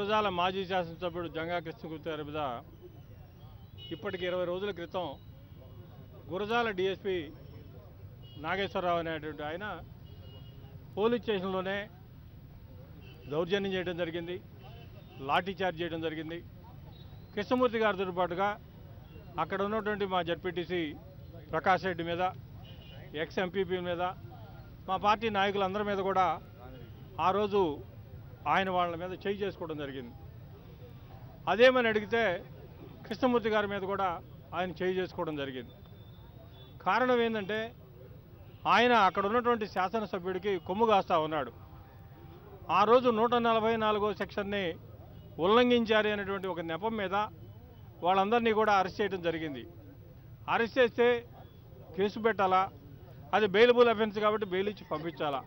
గురజాల మాజీ శాసనసభ్యుడు జంగా కృష్ణగుప్త గారి మీద ఇప్పటికి ఇరవై రోజుల క్రితం గురజాల డిఎస్పి నాగేశ్వరరావు అనేటువంటి ఆయన పోలీస్ స్టేషన్లోనే దౌర్జన్యం చేయడం జరిగింది లాఠీ చార్జ్ చేయడం జరిగింది కృష్ణమూర్తి గారితో పాటుగా అక్కడ ఉన్నటువంటి మా జడ్పీటీసీ ప్రకాష్ రెడ్డి మీద ఎక్స్ ఎంపీపీ మీద మా పార్టీ నాయకులందరి మీద కూడా ఆ రోజు ఆయన వాళ్ళ మీద చేయి చేసుకోవడం జరిగింది అదేమని అడిగితే కృష్ణమూర్తి గారి మీద కూడా ఆయన చేయి చేసుకోవడం జరిగింది కారణం ఏంటంటే ఆయన అక్కడ ఉన్నటువంటి శాసనసభ్యుడికి కొమ్ము కాస్తా ఉన్నాడు ఆ రోజు నూట నలభై నాలుగో సెక్షన్ని ఉల్లంఘించారు అనేటువంటి ఒక నెపం మీద వాళ్ళందరినీ కూడా అరెస్ట్ చేయడం జరిగింది అరెస్ట్ చేస్తే కేసు పెట్టాలా అది బెయిలబుల్ అఫెన్స్ కాబట్టి బెయిల్ ఇచ్చి పంపించాలా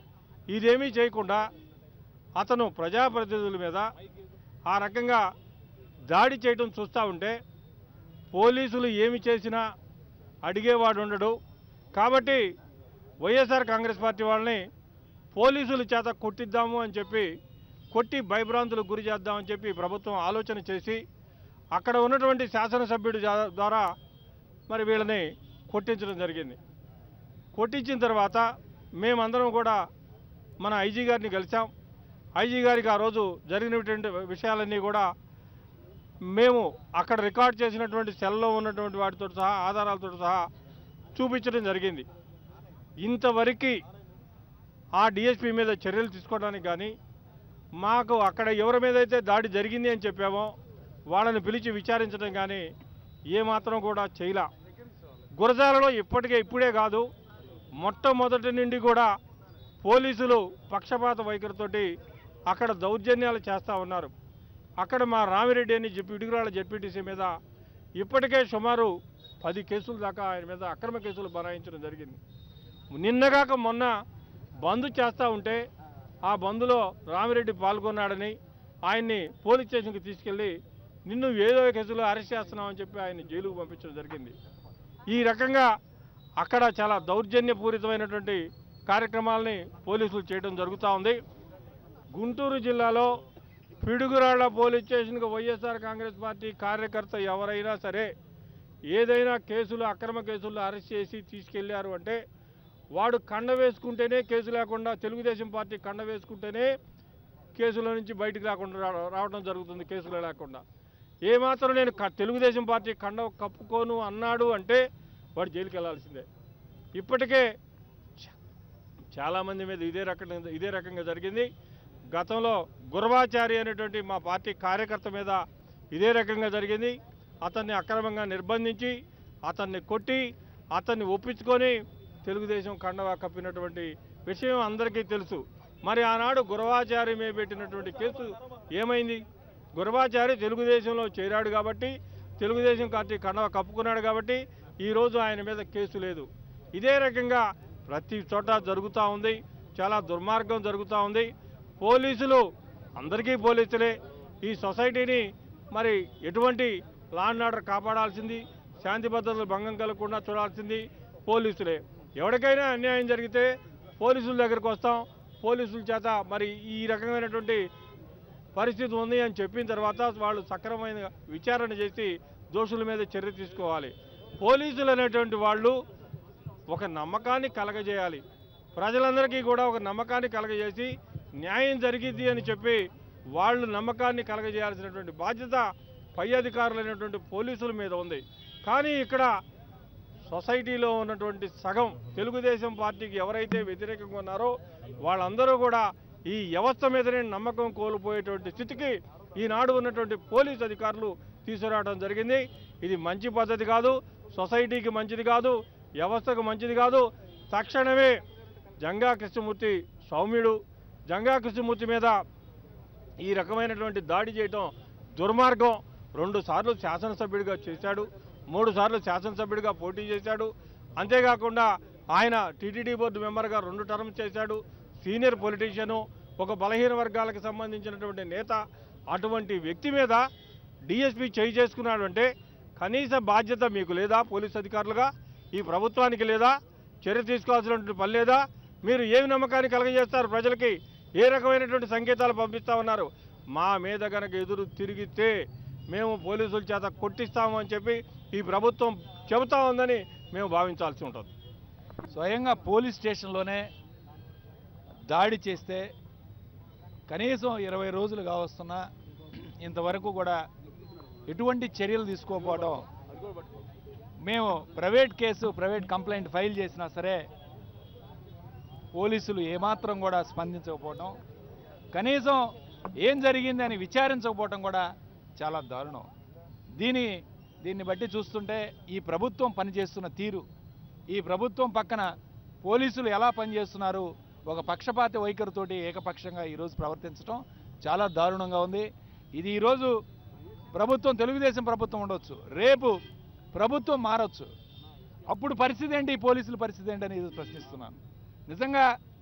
ఇదేమీ చేయకుండా అతను ప్రజాప్రతినిధుల మీద ఆ రకంగా దాడి చేయడం చూస్తూ ఉంటే పోలీసులు ఏమి చేసినా అడిగేవాడు ఉండడు కాబట్టి వైఎస్ఆర్ కాంగ్రెస్ పార్టీ వాళ్ళని పోలీసుల చేత కొట్టిద్దాము అని చెప్పి కొట్టి భయభ్రాంతులకు గురి చేద్దామని చెప్పి ప్రభుత్వం ఆలోచన చేసి అక్కడ ఉన్నటువంటి శాసనసభ్యుడి జా- ద్వారా మరి వీళ్ళని కొట్టించడం జరిగింది కొట్టించిన తర్వాత మేమందరం కూడా మన ఐజీ గారిని కలిసాం ఐజీ గారికి ఆ రోజు జరిగినటువంటి విషయాలన్నీ కూడా మేము అక్కడ రికార్డ్ చేసినటువంటి సెల్లో ఉన్నటువంటి వాటితో సహా ఆధారాలతో సహా చూపించడం జరిగింది ఇంతవరకు ఆ డిఎస్పీ మీద చర్యలు తీసుకోవడానికి కానీ మాకు అక్కడ ఎవరి మీద అయితే దాడి జరిగింది అని చెప్పామో వాళ్ళని పిలిచి విచారించడం కానీ ఏమాత్రం కూడా చేయలా గురజాలలో ఇప్పటికే ఇప్పుడే కాదు మొట్టమొదటి నుండి కూడా పోలీసులు పక్షపాత వైఖరితోటి అక్కడ దౌర్జన్యాలు చేస్తూ ఉన్నారు అక్కడ మా రామిరెడ్డి అని చెప్పి ఇడుగురాళ్ళ జడ్పీటీసీ మీద ఇప్పటికే సుమారు పది కేసుల దాకా ఆయన మీద అక్రమ కేసులు బనాయించడం జరిగింది నిన్నగాక మొన్న బంద్ చేస్తూ ఉంటే ఆ బంద్లో రామిరెడ్డి పాల్గొన్నాడని ఆయన్ని పోలీస్ స్టేషన్కి తీసుకెళ్ళి నిన్ను ఏదో కేసులో అరెస్ట్ చేస్తున్నామని చెప్పి ఆయన జైలుకు పంపించడం జరిగింది ఈ రకంగా అక్కడ చాలా దౌర్జన్యపూరితమైనటువంటి కార్యక్రమాలని పోలీసులు చేయడం జరుగుతూ ఉంది గుంటూరు జిల్లాలో పిడుగురాళ్ల పోలీస్ స్టేషన్కి వైఎస్ఆర్ కాంగ్రెస్ పార్టీ కార్యకర్త ఎవరైనా సరే ఏదైనా కేసులు అక్రమ కేసుల్లో అరెస్ట్ చేసి తీసుకెళ్లారు అంటే వాడు కండ వేసుకుంటేనే కేసు లేకుండా తెలుగుదేశం పార్టీ కండ వేసుకుంటేనే కేసుల నుంచి బయటికి రాకుండా రా- రావడం జరుగుతుంది కేసులు లేకుండా ఏమాత్రం నేను క- తెలుగుదేశం పార్టీ కండ కప్పుకోను అన్నాడు అంటే వాడు జైలుకి వెళ్ళాల్సిందే ఇప్పటికే చ- చాలామంది మీద ఇదే రకంగా ఇదే రకంగా జరిగింది గతంలో గురవాచారి అనేటువంటి మా పార్టీ కార్యకర్త మీద ఇదే రకంగా జరిగింది అతన్ని అక్రమంగా నిర్బంధించి అతన్ని కొట్టి అతన్ని ఒప్పించుకొని తెలుగుదేశం కండవా కప్పినటువంటి విషయం అందరికీ తెలుసు మరి ఆనాడు గురవాచారి మీద పెట్టినటువంటి కేసు ఏమైంది గురవాచారి తెలుగుదేశంలో చేరాడు కాబట్టి తెలుగుదేశం పార్టీ కండవా కప్పుకున్నాడు కాబట్టి ఈరోజు ఆయన మీద కేసు లేదు ఇదే రకంగా ప్రతి చోట జరుగుతూ ఉంది చాలా దుర్మార్గం జరుగుతూ ఉంది పోలీసులు అందరికీ పోలీసులే ఈ సొసైటీని మరి ఎటువంటి లా అండ్ ఆర్డర్ కాపాడాల్సింది శాంతి భద్రతలు భంగం కలగకుండా చూడాల్సింది పోలీసులే ఎవరికైనా అన్యాయం జరిగితే పోలీసుల దగ్గరికి వస్తాం పోలీసుల చేత మరి ఈ రకమైనటువంటి పరిస్థితి ఉంది అని చెప్పిన తర్వాత వాళ్ళు సక్రమైన విచారణ చేసి దోషుల మీద చర్య తీసుకోవాలి పోలీసులు అనేటువంటి వాళ్ళు ఒక నమ్మకాన్ని కలగజేయాలి ప్రజలందరికీ కూడా ఒక నమ్మకాన్ని కలగజేసి న్యాయం జరిగిద్ది అని చెప్పి వాళ్ళు నమ్మకాన్ని కలగజేయాల్సినటువంటి బాధ్యత పై అధికారులైనటువంటి పోలీసుల మీద ఉంది కానీ ఇక్కడ సొసైటీలో ఉన్నటువంటి సగం తెలుగుదేశం పార్టీకి ఎవరైతే వ్యతిరేకంగా ఉన్నారో వాళ్ళందరూ కూడా ఈ వ్యవస్థ మీదనే నమ్మకం కోల్పోయేటువంటి స్థితికి ఈనాడు ఉన్నటువంటి పోలీస్ అధికారులు తీసుకురావడం జరిగింది ఇది మంచి పద్ధతి కాదు సొసైటీకి మంచిది కాదు వ్యవస్థకు మంచిది కాదు తక్షణమే జంగా కృష్ణమూర్తి సౌమ్యుడు జంగా కృష్ణమూర్తి మీద ఈ రకమైనటువంటి దాడి చేయటం దుర్మార్గం రెండు సార్లు శాసనసభ్యుడిగా చేశాడు మూడు సార్లు శాసనసభ్యుడిగా పోటీ చేశాడు అంతేకాకుండా ఆయన టీటీడీ బోర్డు మెంబర్గా రెండు టర్మ్ చేశాడు సీనియర్ పొలిటీషియను ఒక బలహీన వర్గాలకు సంబంధించినటువంటి నేత అటువంటి వ్యక్తి మీద డిఎస్పీ చేయి చేసుకున్నాడు అంటే కనీస బాధ్యత మీకు లేదా పోలీస్ అధికారులుగా ఈ ప్రభుత్వానికి లేదా చర్య తీసుకోవాల్సినటువంటి పని లేదా మీరు ఏమి నమ్మకాన్ని కలగజేస్తారు ప్రజలకి ఏ రకమైనటువంటి సంకేతాలు పంపిస్తా ఉన్నారు మా మీద కనుక ఎదురు తిరిగితే మేము పోలీసుల చేత కొట్టిస్తామని చెప్పి ఈ ప్రభుత్వం చెబుతా ఉందని మేము భావించాల్సి ఉంటుంది స్వయంగా పోలీస్ స్టేషన్లోనే దాడి చేస్తే కనీసం ఇరవై రోజులు కావస్తున్నా ఇంతవరకు కూడా ఎటువంటి చర్యలు తీసుకోకపోవడం మేము private case private complaint file చేసినా సరే పోలీసులు ఏమాత్రం కూడా స్పందించకపోవడం కనీసం ఏం జరిగింది అని విచారించకపోవడం కూడా చాలా దారుణం దీని దీన్ని బట్టి చూస్తుంటే ఈ ప్రభుత్వం పనిచేస్తున్న తీరు ఈ ప్రభుత్వం పక్కన పోలీసులు ఎలా పనిచేస్తున్నారు ఒక పక్షపాత వైఖరితోటి ఏకపక్షంగా ఈరోజు ప్రవర్తించడం చాలా దారుణంగా ఉంది ఇది ఈరోజు ప్రభుత్వం తెలుగుదేశం ప్రభుత్వం ఉండొచ్చు రేపు ప్రభుత్వం మారొచ్చు అప్పుడు పరిస్థితి ఏంటి ఈ పోలీసుల పరిస్థితి ఏంటి అని ఇది ప్రశ్నిస్తున్నాను నిజంగా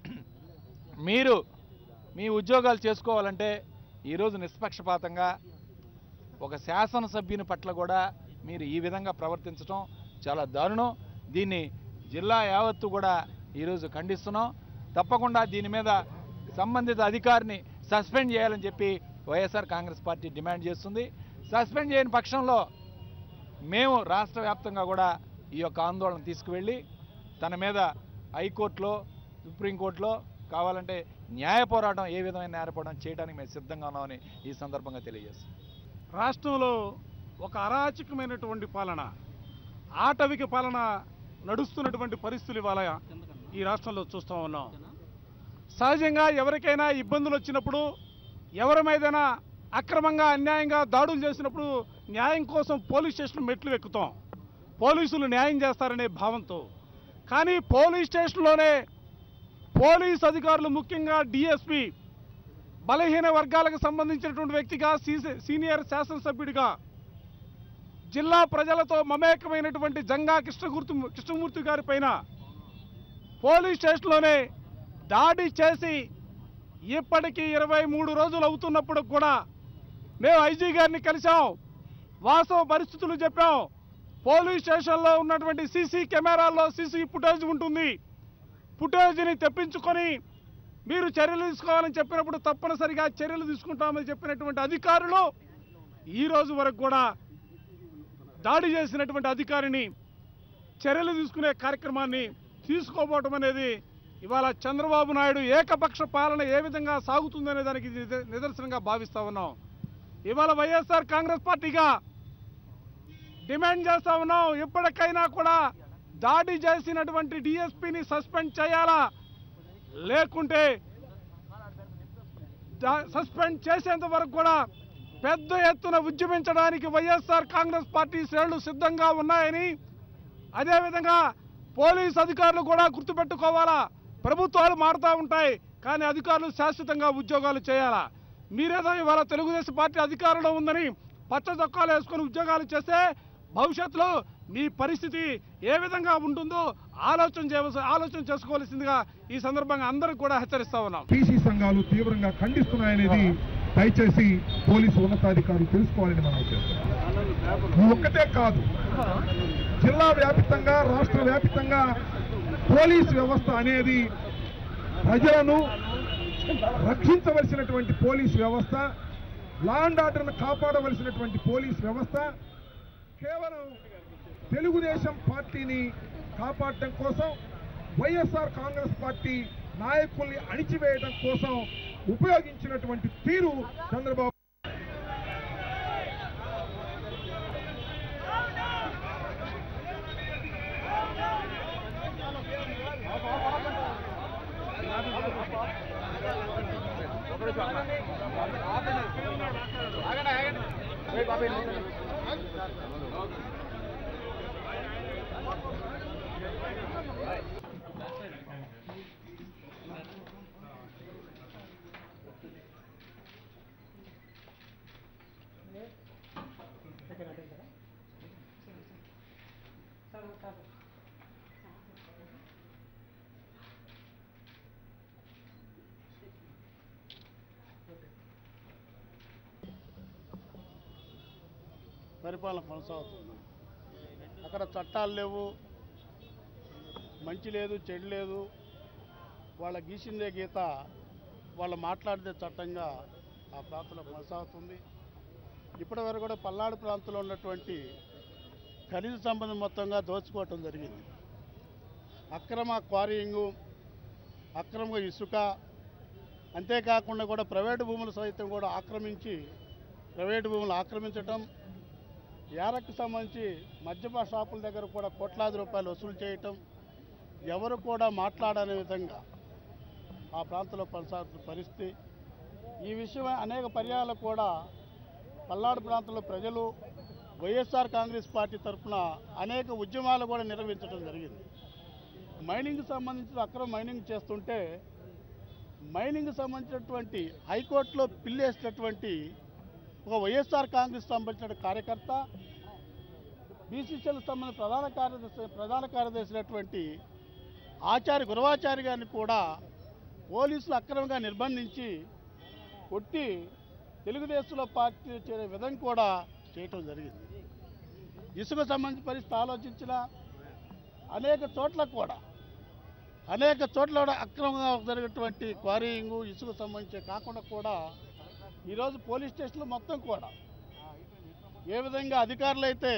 మీరు మీ ఉద్యోగాలు చేసుకోవాలంటే ఈరోజు నిష్పక్షపాతంగా ఒక శాసనసభ్యుని పట్ల కూడా మీరు ఈ విధంగా ప్రవర్తించడం చాలా దారుణం దీన్ని జిల్లా యావత్తు కూడా ఈరోజు ఖండిస్తున్నాం తప్పకుండా దీని మీద సంబంధిత అధికారిని సస్పెండ్ చేయాలని చెప్పి వైఎస్ఆర్ కాంగ్రెస్ పార్టీ డిమాండ్ చేస్తుంది సస్పెండ్ చేయని పక్షంలో మేము రాష్ట్ర వ్యాప్తంగా కూడా ఈ యొక్క ఆందోళన తీసుకువెళ్ళి తన మీద హైకోర్టులో సుప్రీంకోర్టులో కావాలంటే న్యాయ పోరాటం ఏ విధమైన న్యాయ పోరాటం చేయడానికి మేము సిద్ధంగా ఉన్నామని ఈ సందర్భంగా తెలియజేస్తాం రాష్ట్రంలో ఒక అరాచకమైనటువంటి పాలన ఆటవిక పాలన నడుస్తున్నటువంటి పరిస్థితులు ఇవాళ ఈ రాష్ట్రంలో చూస్తూ ఉన్నాం సహజంగా ఎవరికైనా ఇబ్బందులు వచ్చినప్పుడు ఎవరి మీదైనా అక్రమంగా అన్యాయంగా దాడులు చేసినప్పుడు న్యాయం కోసం పోలీస్ స్టేషన్ మెట్లు ఎక్కుతాం పోలీసులు న్యాయం చేస్తారనే భావంతో కానీ పోలీస్ స్టేషన్లోనే పోలీస్ అధికారులు ముఖ్యంగా డిఎస్పి బలహీన వర్గాలకు సంబంధించినటువంటి వ్యక్తిగా సీ- సీనియర్ శాసనసభ్యుడిగా జిల్లా ప్రజలతో మమేకమైనటువంటి జంగా కృష్ణమూర్తి కృష్ణమూర్తి గారి పైన పోలీస్ స్టేషన్లోనే దాడి చేసి ఇప్పటికీ ఇరవై మూడు రోజులు అవుతున్నప్పుడు కూడా మేము ఐజీ గారిని కలిసాం వాస్తవ పరిస్థితులు చెప్పాం పోలీస్ స్టేషన్లో ఉన్నటువంటి సీసీ కెమెరాల్లో సీసీ ఫుటేజ్ ఉంటుంది ఫుటేజ్ని తెప్పించుకొని మీరు చర్యలు తీసుకోవాలని చెప్పినప్పుడు తప్పనిసరిగా చర్యలు తీసుకుంటామని చెప్పినటువంటి అధికారులు ఈ రోజు వరకు కూడా దాడి చేసినటువంటి అధికారిని చర్యలు తీసుకునే కార్యక్రమాన్ని తీసుకోపోవటం అనేది ఇవాళ చంద్రబాబు నాయుడు ఏకపక్ష పాలన ఏ విధంగా సాగుతుందనే దానికి ఇది నిద- నిదర్శనంగా భావిస్తా ఉన్నాం ఇవాళ వైఎస్ఆర్ కాంగ్రెస్ పార్టీగా డిమాండ్ చేస్తా ఉన్నాం ఇప్పటికైనా కూడా దాడి చేసినటువంటి డిఎస్పీని సస్పెండ్ చేయాలా లేకుంటే దా- సస్పెండ్ చేసేంత వరకు కూడా పెద్ద ఎత్తున ఉద్యమించడానికి వైఎస్ఆర్ కాంగ్రెస్ పార్టీ శ్రేణులు సిద్ధంగా ఉన్నాయని అదేవిధంగా పోలీస్ అధికారులు కూడా గుర్తుపెట్టుకోవాలా ప్రభుత్వాలు మారుతూ ఉంటాయి కానీ అధికారులు శాశ్వతంగా ఉద్యోగాలు చేయాలా మీరేదో ఇవాళ తెలుగుదేశం పార్టీ అధికారంలో ఉందని పచ్చ చొక్కాలు వేసుకొని ఉద్యోగాలు చేస్తే భవిష్యత్తులో మీ పరిస్థితి ఏ విధంగా ఉంటుందో ఆలోచన చేయవలసి ఆలోచన చేసుకోవాల్సిందిగా ఈ సందర్భంగా అందరికి కూడా హెచ్చరిస్తా ఉన్నాం టీసీ సంఘాలు తీవ్రంగా ఖండిస్తున్నాయనేది దయచేసి పోలీసు ఉన్నతాధికారులు తెలుసుకోవాలని మనం చేస్తాం ఇది ఒక్కటే కాదు జిల్లా వ్యాప్తంగా రాష్ట్ర వ్యాప్తంగా పోలీస్ వ్యవస్థ అనేది ప్రజలను రక్షించవలసినటువంటి పోలీస్ వ్యవస్థ లా అండ్ ఆర్డర్ను కాపాడవలసినటువంటి పోలీస్ వ్యవస్థ కేవలం తెలుగుదేశం పార్టీని కాపాడటం కోసం వైఎస్ఆర్ కాంగ్రెస్ పార్టీ నాయకుల్ని అణిచివేయడం కోసం ఉపయోగించినటువంటి తీరు చంద్రబాబు పరిపాలన కొనసాగుతుంది అక్కడ చట్టాలు లేవు మంచి లేదు చెడు లేదు వాళ్ళ గీసిందే గీత వాళ్ళు మాట్లాడితే చట్టంగా ఆ ప్రాంతంలో కొనసాగుతుంది ఇప్పటి వరకు కూడా పల్నాడు ప్రాంతంలో ఉన్నటువంటి ఖనిజ సంబంధం మొత్తంగా దోచుకోవటం జరిగింది అక్రమ క్వారీయింగు అక్రమ ఇసుక అంతేకాకుండా కూడా ప్రైవేటు భూములు సైతం కూడా ఆక్రమించి ప్రైవేటు భూములు ఆక్రమించటం యారకు సంబంధించి మద్యప షాపుల దగ్గర కూడా కోట్లాది రూపాయలు వసూలు చేయటం ఎవరు కూడా మాట్లాడని విధంగా ఆ ప్రాంతంలో కొనసాగుతున్న పరిస్థితి ఈ విషయం అనేక పర్యాలు కూడా పల్నాడు ప్రాంతంలో ప్రజలు వైఎస్ఆర్ కాంగ్రెస్ పార్టీ తరఫున అనేక ఉద్యమాలు కూడా నిర్వహించడం జరిగింది మైనింగ్ సంబంధించిన అక్రమ మైనింగ్ చేస్తుంటే మైనింగ్ సంబంధించినటువంటి హైకోర్టులో పిల్లేసినటువంటి ఒక వైఎస్ఆర్ కాంగ్రెస్ సంబంధించిన కార్యకర్త బీసీసీఎల్ సంబంధించిన ప్రధాన కార్యదర్శి ప్రధాన కార్యదర్శి అయినటువంటి ఆచార్య గురవాచారి గారిని కూడా పోలీసులు అక్రమంగా నిర్బంధించి కొట్టి తెలుగుదేశంలో పార్టీ చేరే విధంగా కూడా చేయటం జరిగింది ఇసుక సంబంధించిన పరిస్థితి ఆలోచించిన అనేక చోట్ల కూడా అనేక చోట్ల కూడా అక్రమంగా జరిగినటువంటి క్వారీయింగ్ ఇసుక సంబంధించి కాకుండా కూడా ఈరోజు పోలీస్ స్టేషన్లు మొత్తం కూడా ఏ విధంగా అధికారులు అయితే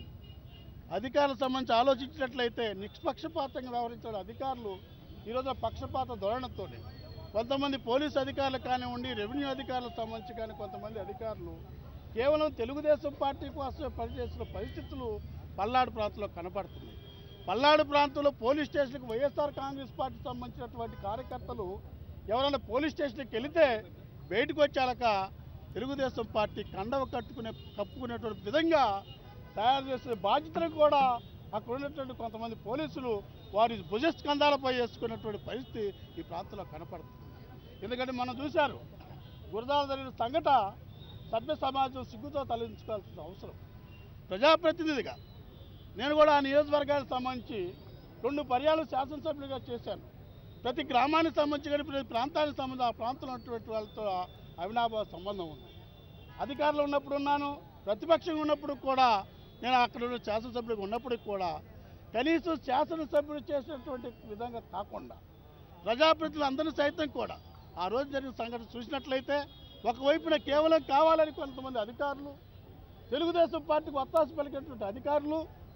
అధికారుల సంబంధించి ఆలోచించినట్లయితే నిష్పక్షపాతంగా వ్యవహరించిన అధికారులు ఈరోజు పక్షపాత ధోరణితో కొంతమంది పోలీస్ అధికారులు కానివ్వండి రెవెన్యూ అధికారులకు సంబంధించి కానీ కొంతమంది అధికారులు కేవలం తెలుగుదేశం పార్టీ కోసమే పనిచేసిన పరిస్థితులు పల్నాడు ప్రాంతంలో కనపడుతుంది పల్నాడు ప్రాంతంలో పోలీస్ స్టేషన్కి వైఎస్ఆర్ కాంగ్రెస్ పార్టీ సంబంధించినటువంటి కార్యకర్తలు ఎవరైనా పోలీస్ స్టేషన్కి వెళితే బయటకు వచ్చాక తెలుగుదేశం పార్టీ కండవ కట్టుకునే కప్పుకునేటువంటి విధంగా తయారు చేసిన బాధ్యతను కూడా అక్కడ ఉన్నటువంటి కొంతమంది పోలీసులు వారి భుజస్కంధాలపై వేసుకున్నటువంటి పరిస్థితి ఈ ప్రాంతంలో కనపడుతుంది ఎందుకంటే మనం చూశారు గురదాల జరిగిన సంఘట సభ్య సమాజం సిగ్గుతో తలెంచుకోవాల్సిన అవసరం ప్రజాప్రతినిధిగా నేను కూడా ఆ నియోజకవర్గానికి సంబంధించి రెండు పర్యాలు శాసనసభ్యులుగా చేశాను ప్రతి గ్రామానికి సంబంధించి కానీ ప్రతి ప్రాంతానికి సంబంధించి ఆ ప్రాంతంలో ఉన్నటువంటి వాళ్ళతో అవినాభావ సంబంధం ఉంది అధికారులు ఉన్నప్పుడు ఉన్నాను ప్రతిపక్షంగా ఉన్నప్పుడు కూడా నేను అక్కడ ఉన్న శాసనసభ్యుడిగా ఉన్నప్పటికి కూడా కనీసం శాసనసభ్యుడు చేసినటువంటి విధంగా కాకుండా ప్రజాప్రతినిధులు అందరూ సైతం కూడా ఆ రోజు జరిగిన సంఘటన చూసినట్లయితే ఒకవైపున కేవలం కావాలని కొంతమంది అధికారులు తెలుగుదేశం పార్టీకి ఒత్తాసు పలికేటువంటి అధికారులు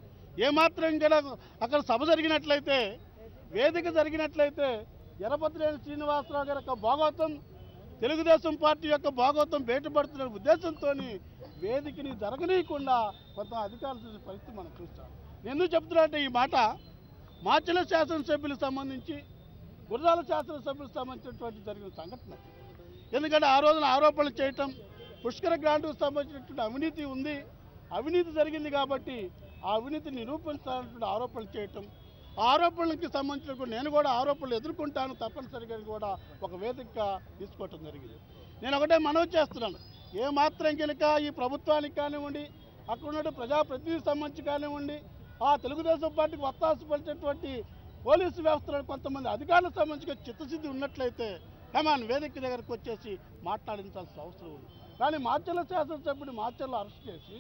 ఏమాత్రం కూడా అక్కడ సభ జరిగినట్లయితే వేదిక జరిగినట్లయితే ఎరపతిరేని శ్రీనివాసరావు గారి యొక్క భాగవతం తెలుగుదేశం పార్టీ యొక్క భాగవతం బయటపడుతున్న ఉద్దేశంతో వేదికని జరగనీయకుండా కొంత అధికారులు చూసిన పరిస్థితి మనం చూస్తాం నేను ఎందుకు చెప్తున్నా ఈ మాట మాచల శాసనసభ్యులకు సంబంధించి గురజాల శాసనసభ్యులకు సంబంధించినటువంటి జరిగిన సంఘటన ఎందుకంటే ఆ రోజున ఆరోపణలు చేయటం పుష్కర గ్రాంట్కు సంబంధించినటువంటి అవినీతి ఉంది అవినీతి జరిగింది కాబట్టి ఆ అవినీతి నిరూపించాలన్నటువంటి ఆరోపణలు చేయటం ఆ ఆరోపణలకి సంబంధించిన నేను కూడా ఆరోపణలు ఎదుర్కొంటాను తప్పనిసరిగా కూడా ఒక వేదికగా తీసుకోవటం జరిగింది నేను ఒకటే మనవి చేస్తున్నాను ఏ మాత్రం కనుక ఈ ప్రభుత్వానికి కానివ్వండి అక్కడ ఉన్న ప్రజాప్రతినిధికి సంబంధించి కానివ్వండి ఆ తెలుగుదేశం పార్టీకి ఒత్తాసు పలిచేటువంటి పోలీసు వ్యవస్థలో కొంతమంది అధికారులకు సంబంధించి చిత్తశుద్ధి ఉన్నట్లయితే కమాన్ వేదిక దగ్గరకు వచ్చేసి మాట్లాడించాల్సిన అవసరం ఉంది కానీ మార్చర్ల శాసనసభ్యుడు మార్చర్లో అరెస్ట్ చేసి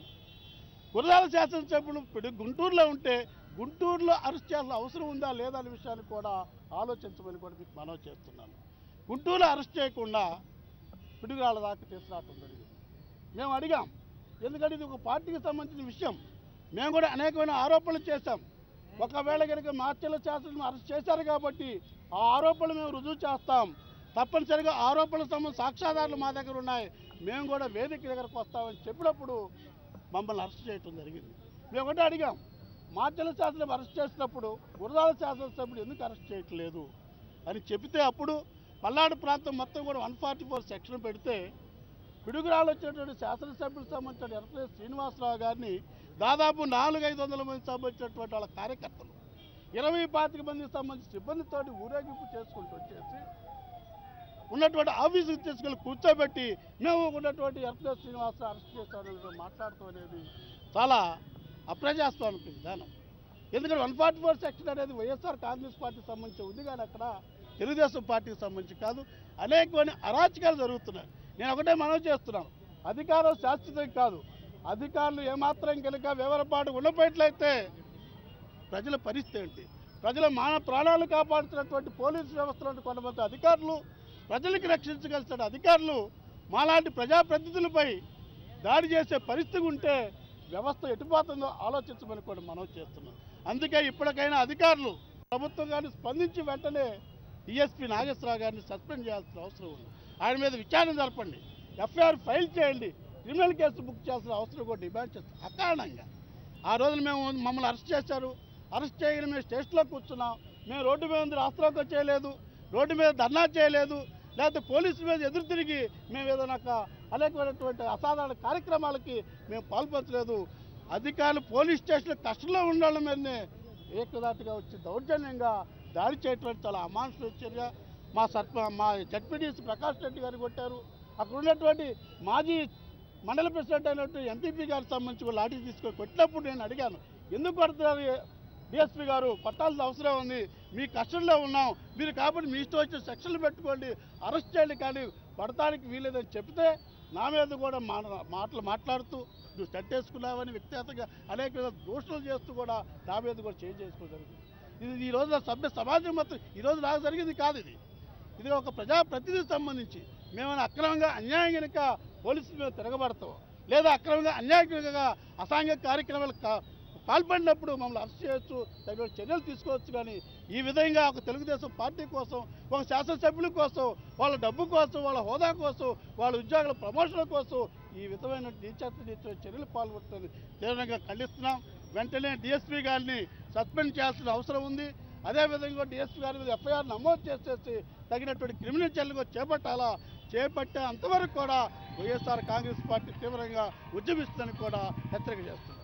గురజాల శాసనసభ్యుడు ఇప్పుడు గుంటూరులో ఉంటే గుంటూరులో అరెస్ట్ చేయాల్సిన అవసరం ఉందా లేదా అనే విషయాన్ని కూడా ఆలోచించమని కూడా మీకు మనవి చేస్తున్నాను గుంటూరులో అరెస్ట్ చేయకుండా పిడుగురాళ్ళ దాకా తీసుకురావటం జరిగింది మేము అడిగాం ఎందుకంటే ఇది ఒక పార్టీకి సంబంధించిన విషయం మేము కూడా అనేకమైన ఆరోపణలు చేశాం ఒకవేళ కనుక మార్చెల శాసనం అరెస్ట్ చేశారు కాబట్టి ఆ ఆరోపణలు మేము రుజువు చేస్తాం తప్పనిసరిగా ఆరోపణల సంబంధించిన సాక్ష్యాధారాలు మా దగ్గర ఉన్నాయి మేము కూడా వేదిక దగ్గరకు వస్తామని చెప్పినప్పుడు మమ్మల్ని అరెస్ట్ చేయటం జరిగింది మేము ఒకటే అడిగాం మార్చెల శాసనం అరెస్ట్ చేసినప్పుడు గురదాల శాసనసభ్యుడు ఎందుకు అరెస్ట్ చేయట్లేదు అని చెబితే అప్పుడు పల్నాడు ప్రాంతం మొత్తం కూడా వన్ ఫార్టీ ఫోర్ సెక్షన్ పెడితే పిడుగురాలు వచ్చేటువంటి శాసనసభ్యులకు సంబంధించిన ఎర్రపల్లి శ్రీనివాసరావు గారిని దాదాపు నాలుగు ఐదు వందల మంది సంబంధించినటువంటి వాళ్ళ కార్యకర్తలు ఇరవై పాతిక మందికి సంబంధించిన సిబ్బందితోటి ఊరేగింపు చేసుకుంటూ వచ్చేసి ఉన్నటువంటి ఆఫీసుకి తీసుకెళ్ళి కూర్చోబెట్టి మేము ఉన్నటువంటి ఎర్రపల్లి శ్రీనివాసరావు అరెస్ట్ చేస్తామని మాట్లాడటం అనేది చాలా అప్రజాస్వామిక విధానం ఎందుకంటే వన్ ఫార్టీ ఫోర్ సెక్షన్ అనేది వైఎస్ఆర్ కాంగ్రెస్ పార్టీకి సంబంధించి ఉంది కానీ అక్కడ తెలుగుదేశం పార్టీకి సంబంధించి కాదు అనేకమైన అరాచకాలు జరుగుతున్నాయి నేను ఒకటే మనవి చేస్తున్నాను అధికారం శాశ్వతం కాదు అధికారులు ఏమాత్రం కనుక వివరపాటు ఉండపోయిట్లయితే ప్రజల పరిస్థితి ఏంటి ప్రజల మాన ప్రాణాలు కాపాడుతున్నటువంటి పోలీసు వ్యవస్థలో కొంతమంది అధికారులు ప్రజలకు రక్షించగలిసిన అధికారులు మాలాంటి ప్రజాప్రతినిధులపై దాడి చేసే పరిస్థితి ఉంటే వ్యవస్థ ఎటుపోతుందో ఆలోచించమని కూడా మనం చేస్తున్నాం అందుకే ఇప్పటికైనా అధికారులు ప్రభుత్వం కానీ స్పందించి వెంటనే డిఎస్పీ నాగేశ్వరరావు గారిని సస్పెండ్ చేయాల్సిన అవసరం ఉంది ఆయన మీద విచారణ జరపండి ఎఫ్ఐఆర్ ఫైల్ చేయండి క్రిమినల్ కేసు బుక్ చేయాల్సిన అవసరం కూడా డిమాండ్ చేస్తాం అకారణంగా ఆ రోజున మేము మమ్మల్ని అరెస్ట్ చేశారు అరెస్ట్ చేయగానే మేము స్టేషన్లో కూర్చున్నాం మేము రోడ్డు మీద ఉంది రాష్ట్రాలకు చేయలేదు రోడ్డు మీద ధర్నా చేయలేదు లేకపోతే పోలీసుల మీద ఎదురు తిరిగి మేము ఏదైనా ఒక అనేకమైనటువంటి అసాధారణ కార్యక్రమాలకి మేము పాల్పంచలేదు అధికారులు పోలీస్ స్టేషన్ కష్టంలో ఉండడం మీదనే ఏకదాటిగా వచ్చి దౌర్జన్యంగా దాడి చేయటం చాలా అమానుష చర్య మా సర్ప మా జడ్పీటీసీ ప్రకాష్ రెడ్డి గారు కొట్టారు అక్కడ ఉన్నటువంటి మాజీ మండల ప్రెసిడెంట్ అయినట్టు ఎంపీపీ గారికి సంబంధించి కూడా లాఠీ తీసుకొని కొట్టినప్పుడు నేను అడిగాను ఎందుకు కొడుతున్నారు డిఎస్పీ గారు కొట్టాల్సిన అవసరం ఉంది మీ కష్టంలో ఉన్నాం మీరు కాబట్టి మీ ఇష్టం వచ్చిన సెక్షన్లు పెట్టుకోండి అరెస్ట్ చేయండి కానీ పడటానికి వీలేదని చెప్తే నా మీద కూడా మా మాటలు మాట్లాడుతూ నువ్వు సెట్ వేసుకున్నావని వ్యక్తిగతంగా అనేక విధాల దూషణలు చేస్తూ కూడా నా మీద కూడా చేంజ్ చేసుకోవడం జరిగింది ఇది ఈ రోజున సభ్య సమాజం మొత్తం ఈ రోజు నాకు జరిగింది కాదు ఇది ఇది ఒక ప్రజాప్రతినిధికి సంబంధించి మేమైనా అక్రమంగా అన్యాయం కనుక పోలీసుల మీద తిరగబడతాం లేదా అక్రమంగా అన్యాయంగా అసాంఘిక కార్యక్రమాలు కా- పాల్పడినప్పుడు మమ్మల్ని అరెస్ట్ చేయొచ్చు తగిన చర్యలు తీసుకోవచ్చు కానీ ఈ విధంగా ఒక తెలుగుదేశం పార్టీ కోసం ఒక శాసనసభ్యుల కోసం వాళ్ళ డబ్బు కోసం వాళ్ళ హోదా కోసం వాళ్ళ ఉద్యోగుల ప్రమోషన్ల కోసం ఈ విధమైన నీచత్వ నీచ చర్యలు పాల్గొంటుంది తీవ్రంగా ఖండిస్తున్నాం వెంటనే డిఎస్పీ గారిని సస్పెండ్ చేయాల్సిన అవసరం ఉంది అదేవిధంగా డిఎస్పీ గారి మీద ఎఫ్ఐఆర్ నమోదు చేసేసి తగినటువంటి క్రిమినల్ చర్యలు కూడా చేపట్టాలా చేపట్టే అంతవరకు కూడా వైఎస్ఆర్ కాంగ్రెస్ పార్టీ తీవ్రంగా ఉద్యమిస్తుందని కూడా హెచ్చరిక చేస్తుంది